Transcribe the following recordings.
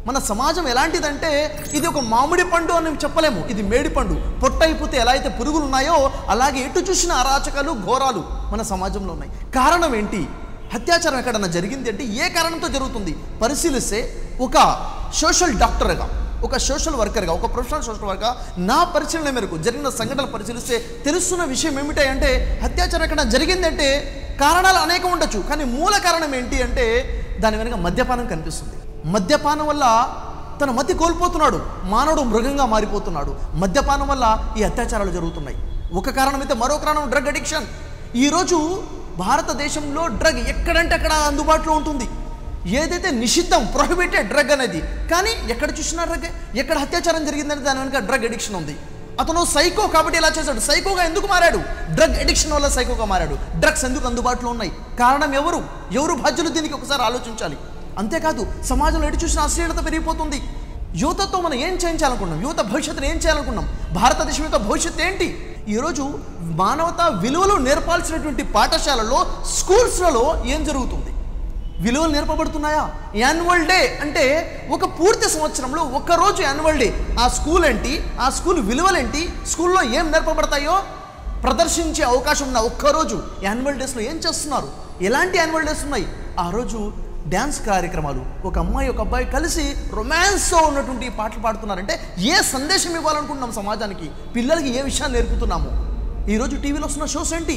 మన సమాజం ఎలాంటిదంటే ఇది ఒక మామిడి పండు అని చెప్పలేము ఇది మేడి పండు పొట్ట అయిపోతే ఎలా అయితే పురుగులు ఉన్నాయో అలాగే ఎటు చూసిన అరాచకాలు ఘోరాలు మన సమాజంలో ఉన్నాయి కారణం ఏంటి అత్యాచారం ఎక్కడన్నా జరిగింది అంటే ఏ కారణంతో జరుగుతుంది పరిశీలిస్తే ఒక సోషల్ డాక్టర్గా ఒక సోషల్ వర్కర్గా ఒక ప్రొఫెషనల్ సోషల్ వర్కర్గా నా పరిశీలన మేరకు జరిగిన సంఘటనలు పరిశీలిస్తే తెలుస్తున్న విషయం ఏమిటంటే అత్యాచారం ఎక్కడ జరిగిందంటే కారణాలు అనేకం ఉండొచ్చు కానీ మూల కారణం ఏంటి అంటే దాని వెనుక మద్యపానం కనిపిస్తుంది మద్యపానం వల్ల తన మతి కోల్పోతున్నాడు మానవుడు మృగంగా మారిపోతున్నాడు మద్యపానం వల్ల ఈ అత్యాచారాలు జరుగుతున్నాయి ఒక కారణం అయితే మరో కారణం డ్రగ్ అడిక్షన్ ఈరోజు భారతదేశంలో డ్రగ్ ఎక్కడంటే అక్కడ అందుబాటులో ఉంటుంది ఏదైతే నిషిద్ధం ప్రొహిబిటెడ్ డ్రగ్ అనేది కానీ ఎక్కడ చూసినా డ్రగ్ ఎక్కడ అత్యాచారం జరిగిందని దాని వెనుక డ్రగ్ అడిక్షన్ ఉంది అతను సైకో కాబట్టి ఇలా చేశాడు సైకోగా ఎందుకు మారాడు డ్రగ్ అడిక్షన్ వల్ల సైకోగా మారాడు డ్రగ్స్ ఎందుకు అందుబాటులో ఉన్నాయి కారణం ఎవరు ఎవరు బాధ్యులు దీనికి ఒకసారి ఆలోచించాలి అంతేకాదు సమాజంలో ఎటు చూసిన అశ్లీలత పెరిగిపోతుంది యువతతో మనం ఏం చేయించాలనుకున్నాం యువత భవిష్యత్తును ఏం చేయాలనుకున్నాం భారతదేశం యొక్క భవిష్యత్తు ఏంటి ఈరోజు మానవతా విలువలు నేర్పాల్సినటువంటి పాఠశాలలో స్కూల్స్లలో ఏం జరుగుతుంది విలువలు నేర్పబడుతున్నాయా యాన్యువల్ డే అంటే ఒక పూర్తి సంవత్సరంలో ఒక రోజు యాన్యువల్ డే ఆ స్కూల్ ఏంటి ఆ స్కూల్ విలువలేంటి స్కూల్లో ఏం నేర్పబడతాయో ప్రదర్శించే అవకాశం ఉన్న ఒక్కరోజు యాన్యువల్ డేస్లో ఏం చేస్తున్నారు ఎలాంటి యాన్యువల్ డేస్ ఉన్నాయి ఆ రోజు డ్యాన్స్ కార్యక్రమాలు ఒక అమ్మాయి ఒక అబ్బాయి కలిసి రొమాన్స్తో ఉన్నటువంటి పాటలు పాడుతున్నారంటే ఏ సందేశం ఇవ్వాలనుకుంటున్నాం సమాజానికి పిల్లలకి ఏ విషయాన్ని నేర్పుతున్నాము ఈరోజు టీవీలో వస్తున్న షోస్ ఏంటి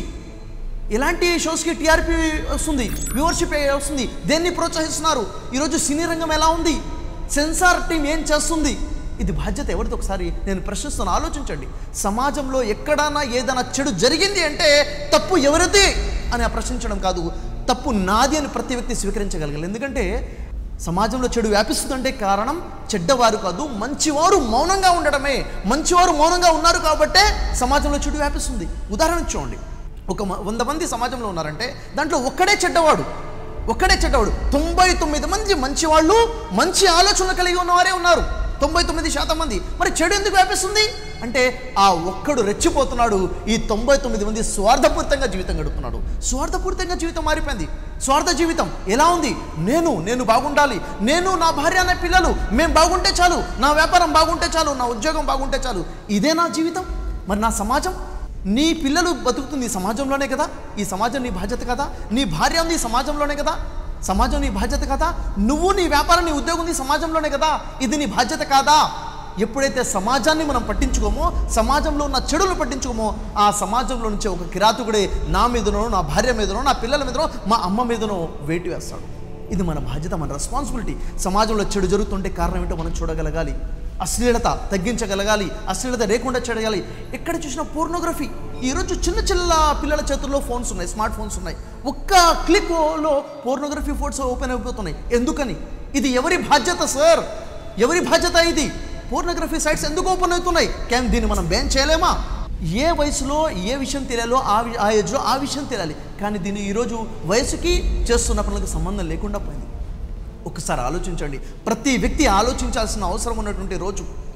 ఎలాంటి షోస్కి టీఆర్పీ వస్తుంది వ్యూవర్షిప్ వస్తుంది దేన్ని ప్రోత్సహిస్తున్నారు ఈరోజు సినీ రంగం ఎలా ఉంది సెన్సార్ టీం ఏం చేస్తుంది ఇది బాధ్యత ఎవరితో ఒకసారి నేను ప్రశ్నిస్తాను ఆలోచించండి సమాజంలో ఎక్కడైనా ఏదైనా చెడు జరిగింది అంటే తప్పు ఎవరిది అని ప్రశ్నించడం కాదు తప్పు నాది అని ప్రతి వ్యక్తి స్వీకరించగలగాలి ఎందుకంటే సమాజంలో చెడు వ్యాపిస్తుందంటే కారణం చెడ్డవారు కాదు మంచివారు మౌనంగా ఉండడమే మంచివారు మౌనంగా ఉన్నారు కాబట్టే సమాజంలో చెడు వ్యాపిస్తుంది ఉదాహరణ చూడండి ఒక మ- వంద మంది సమాజంలో ఉన్నారంటే దాంట్లో ఒక్కడే చెడ్డవాడు ఒక్కడే చెడ్డవాడు తొంభై తొమ్మిది మంది మంచివాళ్ళు మంచి ఆలోచనలు కలిగి ఉన్నవారే ఉన్నారు తొంభై తొమ్మిది శాతం మంది మరి చెడు ఎందుకు వ్యాపిస్తుంది అంటే ఆ ఒక్కడు రెచ్చిపోతున్నాడు ఈ తొంభై తొమ్మిది మంది స్వార్థపూరితంగా జీవితం గడుపుతున్నాడు స్వార్థపూరితంగా జీవితం మారిపోయింది స్వార్థ జీవితం ఎలా ఉంది నేను నేను బాగుండాలి నేను నా భార్య నా పిల్లలు మేము బాగుంటే చాలు నా వ్యాపారం బాగుంటే చాలు నా ఉద్యోగం బాగుంటే చాలు ఇదే నా జీవితం మరి నా సమాజం నీ పిల్లలు బతుకుతుంది ఈ సమాజంలోనే కదా ఈ సమాజం నీ బాధ్యత కదా నీ భార్య ఉంది ఈ సమాజంలోనే కదా సమాజం నీ బాధ్యత కదా నువ్వు నీ వ్యాపారం నీ ఉద్యోగం నీ సమాజంలోనే కదా ఇది నీ బాధ్యత కాదా ఎప్పుడైతే సమాజాన్ని మనం పట్టించుకోమో సమాజంలో ఉన్న చెడులు పట్టించుకోమో ఆ సమాజంలో నుంచి ఒక కిరాతకుడే నా మీదనో నా భార్య మీదనో నా పిల్లల మీదనో మా అమ్మ మీదనో వేటు వేస్తాడు ఇది మన బాధ్యత మన రెస్పాన్సిబిలిటీ సమాజంలో చెడు జరుగుతుంటే కారణం ఏంటో మనం చూడగలగాలి అశ్లీలత తగ్గించగలగాలి అశ్లీలత లేకుండా చేయగలి ఎక్కడ చూసినా పోర్నోగ్రఫీ ఈరోజు చిన్న చిన్న పిల్లల చేతుల్లో ఫోన్స్ ఉన్నాయి స్మార్ట్ ఫోన్స్ ఉన్నాయి ఒక్క క్లిక్లో పోర్నోగ్రఫీ ఫోన్స్ ఓపెన్ అయిపోతున్నాయి ఎందుకని ఇది ఎవరి బాధ్యత సార్ ఎవరి బాధ్యత ఇది పోర్నోగ్రఫీ సైట్స్ ఎందుకు ఓపెన్ అవుతున్నాయి కానీ దీన్ని మనం బ్యాన్ చేయలేమా ఏ వయసులో ఏ విషయం తెలియాలో ఆ వి- ఆ ఏజ్లో ఆ విషయం తెలియాలి కానీ దీన్ని ఈరోజు వయసుకి చేస్తున్న పనులకు సంబంధం లేకుండా పోయింది ఒకసారి ఆలోచించండి ప్రతి వ్యక్తి ఆలోచించాల్సిన అవసరం ఉన్నటువంటి రోజు